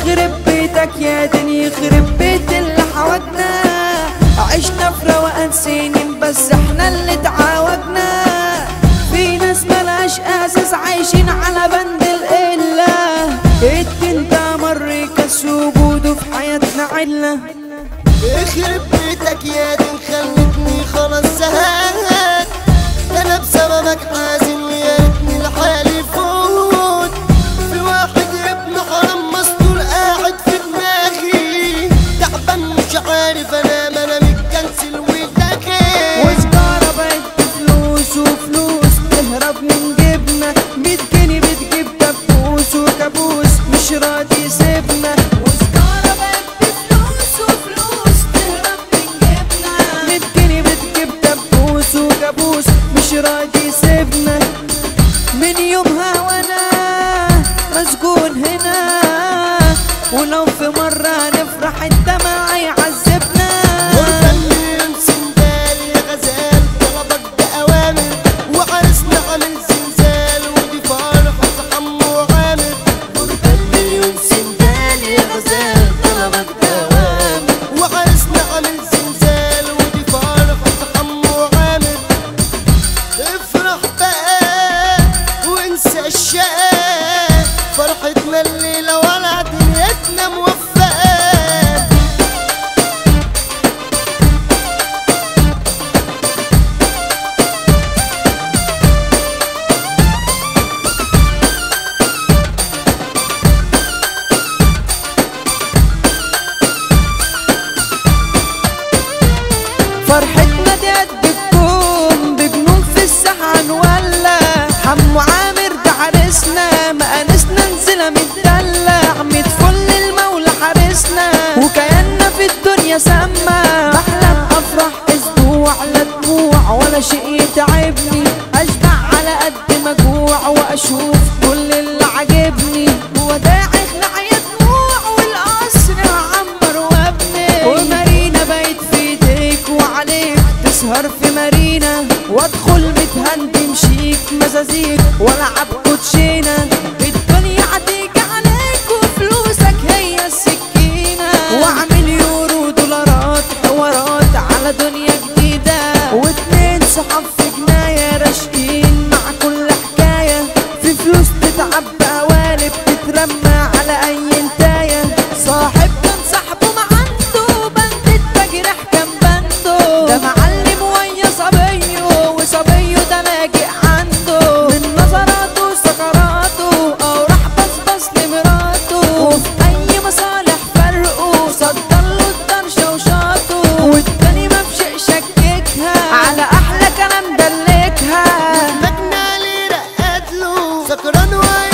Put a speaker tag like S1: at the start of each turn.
S1: يخرب بيتك يا دين يخرب بيت اللي حوجنا عشنا في روقان سنين بس احنا اللي تعاوجنا في ناس ملاش اساس عايشين على بند القله الدين ده مر كاس وجوده في حياتنا عله
S2: يخرب بيتك يا دين خلتني خلاص زهقت انا بسببك حزين ويا ريتني الحال يفوت في واحد ابن حرام مسطول قاعد في دماغي تعبان مش عارف انام انا متكنسل وداخل
S1: وسجارة بقت بفلوس وفلوس تهرب من جبنا ميت جنيه بتجيب دبوس وكابوس مش راضي يسيبنا وسجارة بقت بفلوس وفلوس تهرب من جبنا ميت جنيه بتجيب دبوس وكابوس مش راضي يسيبنا من يومها وانا مسجون هنا ولو في مرة نفرح الدمع يعذبنا
S2: غربة من سندال يا غزال طلبك بأوامر وعرسنا عامل زلزال ودي فرحة حمو عامر غربة مليون سندال يا غزال طلبك بأوامر وعرسنا عامل زلزال ودي فرحة حمو عامر افرح بقى وانسى الشقاء فرحتنا الليلة ولا دنيتنا موفقة
S1: فرحتنا دي قد الكون بجنون في الساحة نولع حمو عامر ده عرسنا مقانسنا نزلة متدلع ميت فل المولى حارسنا وكياننا في الدنيا سما بحلم افرح اسبوع لا دموع ولا شيء يتعبني اشبع على قد ما اجوع واشوف كل اللي عاجبني وداعي خلع يا دموع والقصر هعمر وابني ومارينا بقت في ايديك وعليك تسهر في مارينا وادخل متهندم شيك مزازيك والعب كوتشينه الدنيا هتيجي عليك وفلوسك هي السكينه واعمل يورو دولارات حوارات على دنيا جديده واتنين صحاب في جنايه راشقين مع كل حكايه في فلوس تتعب قوالب تترمى على اي انتايه صاحب كان صاحبه ما عنده بند التجريح كان بنده ده معلم ويا صبيه وصبيه ده لاجئ عنده من نظراته وسكراته او راح بصبص لمراته وفي اي مصالح فرقه صدر له الطرشه وشاطه والتاني ما بشيء شككها على احلى كلام دلكها
S2: مجنى لي رقد له سكران ويا